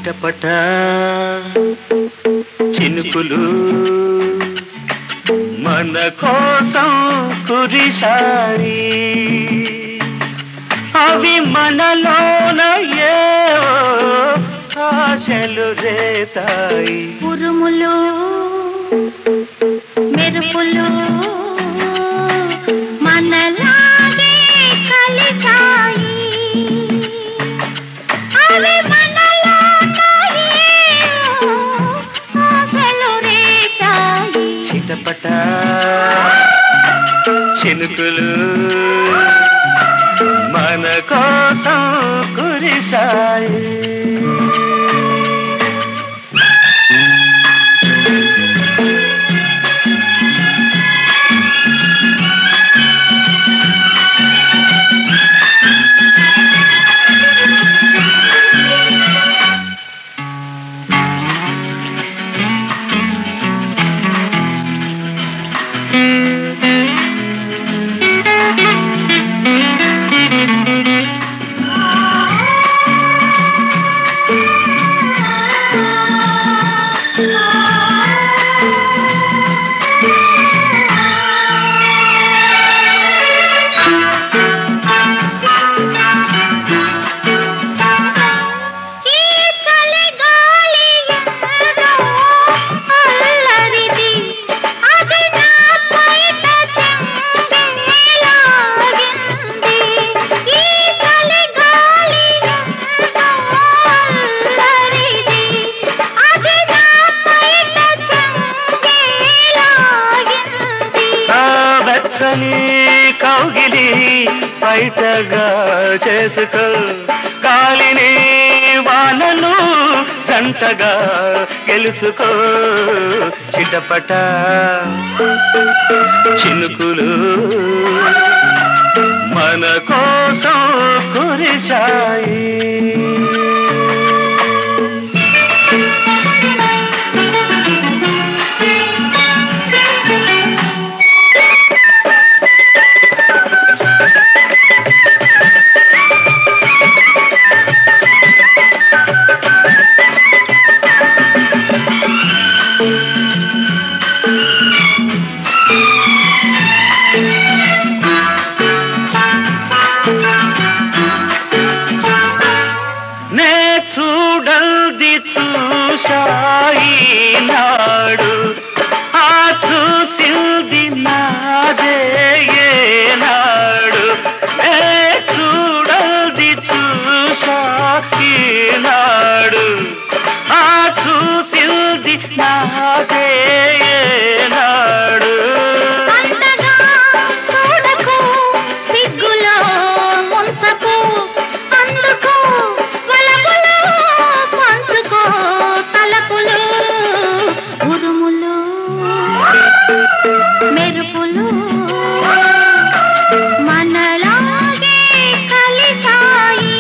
చిటపట చినుకులు మన కోసం కురిశాయి అవి మనలోన ఏవో ఆశలు రేతాయి ఉరుములు మెరుపులు మనలాగే కలిసాయి అవి మనలో ఆశలు రేపాయి చిటపట చినుకులు మన కోసం కురిశాయి ఈ చలి గాలి ఎంతో అల్లరిది అది నా పైట చెంగేలాగింది ఈ చలి గాలి ఎంతో అల్లరిది అది నా పైట చెంగేలాగింది ఆ వెచ్చని కౌగిలి బయటగా చేసుకో గాలిని వానను జంటగా గెలుచుకో చిటపట చినుకులు మన కోసం కురిశాయి నే చూడల్ది చూశాయి నాడు ఆ చూసింది నాదే ఏనాడు నే చూడల్ది చూశాయి నాడు ఆ చూసింది నాదే ఏనాడు అంతగా చూడకు సిగ్గులో ముంచకు అందుకు వలపులు పంచుకో తలపులు ఉరుములు మెరుపులు మనలాగే కలిసాయి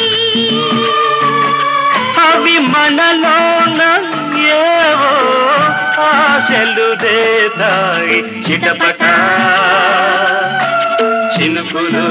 అవి మనలోన ఏవో ఆశలు రేతాయి చిటపట చినుకులు